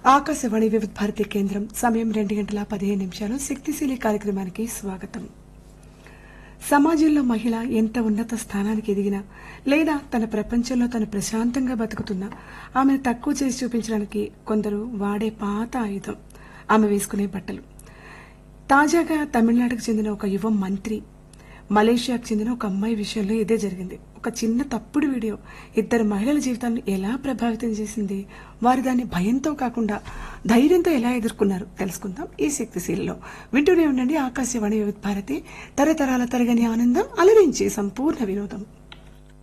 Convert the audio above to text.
ఆకాశవాణి వివిధ భారతి కేంద్రం సమయం రెండు గంటల పదిహేను నిమిషాలు శక్తిశీలి కార్యక్రమానికి స్వాగతం సమాజంలో మహిళ ఎంత ఉన్నత స్థానానికి ఎదిగినా లేదా తన ప్రపంచంలో తను ప్రశాంతంగా బతుకుతున్నా ఆమెను తక్కువ చేసి చూపించడానికి కొందరు వాడే పాత ఆయుధం ఆమె వేసుకునే బట్టలు తాజాగా తమిళనాడుకు చెందిన ఒక యువ మంత్రి మలేషియాకు చెందిన ఒక అమ్మాయి విషయంలో ఇదే జరిగింది ఒక చిన్న తప్పుడు వీడియో ఇద్దరు మహిళల జీవితాలను ఎలా ప్రభావితం చేసింది వారు దాన్ని భయంతో కాకుండా ధైర్యంతో ఎలా ఎదుర్కొన్నారు తెలుసుకుందాం ఈ శక్తిశీలలో వింటూనే ఉండండి ఆకాశవాణి వివిధ భారతి తరతరాల తరగని ఆనందం అలరించి సంపూర్ణ వినోదం